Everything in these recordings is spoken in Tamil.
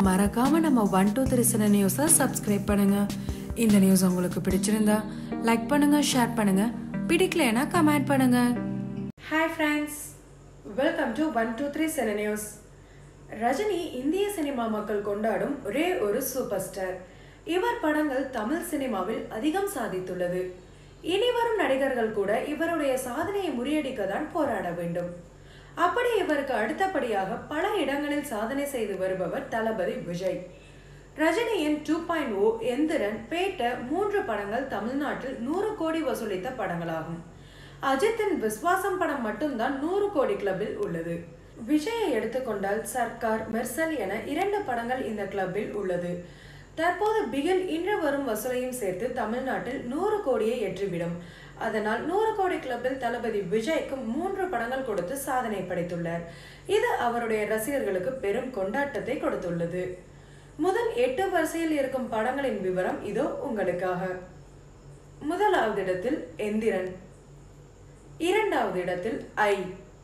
மறக்காம நம்ம ஒன் டூ த்ரீ சில நியூஸை சப்ஸ்கிரைப் பண்ணுங்க இந்த நியூஸ் உங்களுக்கு பிடிச்சிருந்தா லைக் பண்ணுங்க ஷேர் பண்ணுங்க பிடிக்கலைன்னா கமெண்ட் பண்ணுங்க hi friends welcome to one two three சில நியூஸ் ரஜினி இந்திய சினிமா மக்கள் கொண்டாடும் ஒரே ஒரு சூப்பர் ஸ்டார் இவர் படங்கள் தமிழ் சினிமாவில் அதிகம் சாதித்துள்ளது இனி வரும் நடிகர்கள் கூட இவருடைய சாதனையை முறியடிக்க தான் போராட வேண்டும் அப்படி இவருக்கு அடுத்தபடியாக பல இடங்களில் சாதனை செய்து வருபவர் தளபதி விஜய் ரஜினியின் two point O Enthiran Petta மூன்று படங்கள் தமிழ்நாட்டில் நூறு கோடி வசூலித்த படங்களாகும் அஜித்தின் விஸ்வாசம் படம் மட்டும்தான் நூறு கோடி கிளப்பில் உள்ளது விஜயை எடுத்துக்கொண்டால் சர்க்கார் மெர்சல் என இரண்டு படங்கள் இந்த கிளப்பில் உள்ளது தற்போது பிகில் இன்று வரும் வசூலையும் சேர்த்து தமிழ்நாட்டில் நூறு கோடியை எற்றிவிடும் அதனால் நூறு கோடி கிளப்பில் தளபதி விஜய்க்கு மூன்று படங்கள் கொடுத்து சாதனை படைத்துள்ளார் இது அவருடைய ரசிகர்களுக்கு பெரும் கொண்டாட்டத்தை கொடுத்துள்ளது முதல் எட்டு வரிசையில் இருக்கும் படங்களின் விவரம் இதோ உங்களுக்காக முதலாவது இடத்தில் எந்திரன் இரண்டாவது இடத்தில் ஐ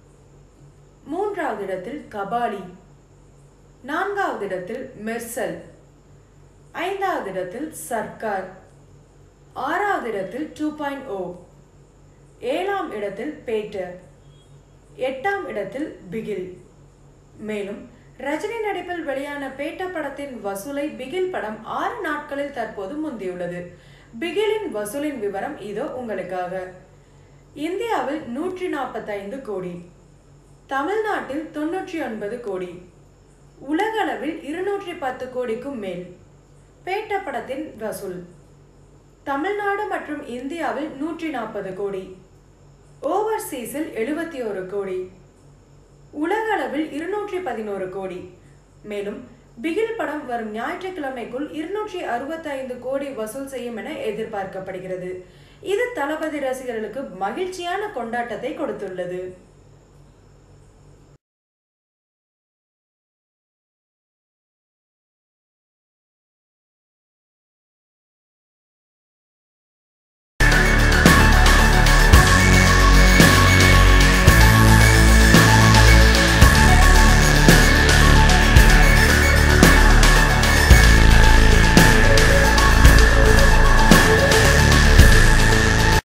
மூன்றாவது இடத்தில் கபாலி நான்காவது இடத்தில் மெர்சல் ஐந்தாவது இடத்தில் சர்க்கார் ஆறாவது இடத்தில் டூ பாயிண்ட் ஓ ஏழாம் இடத்தில் பேட்டர் எட்டாம் இடத்தில் பிகில் மேலும் ரஜினி நடிப்பில் வெளியான பேட்ட படத்தின் வசூலை பிகில் படம் ஆறு நாட்களில் தற்போது முந்தியுள்ளது பிகிலின் வசூலின் விவரம் இதோ உங்களுக்காக இந்தியாவில் நூற்றி நாற்பத்தைந்து கோடி தமிழ்நாட்டில் தொன்னூற்றி ஒன்பது கோடி உலகளவில் இருநூற்றி பத்து கோடிக்கும் மேல் பேட்ட படத்தின் வசூல் தமிழ்நாடு மற்றும் இந்தியாவில் நூற்றி நாற்பது கோடி ஓவர்சீஸில் எழுபத்தி ஒரு கோடி உலகளவில் இருநூற்றி பதினோரு கோடி மேலும் பிகில் படம் வரும் ஞாயிற்றுக்கிழமைக்குள் இருநூற்றி அறுபத்தைந்து கோடி வசூல் செய்யும் என எதிர்பார்க்கப்படுகிறது இது தளபதி ரசிகர்களுக்கு மகிழ்ச்சியான கொண்டாட்டத்தை கொடுத்துள்ளது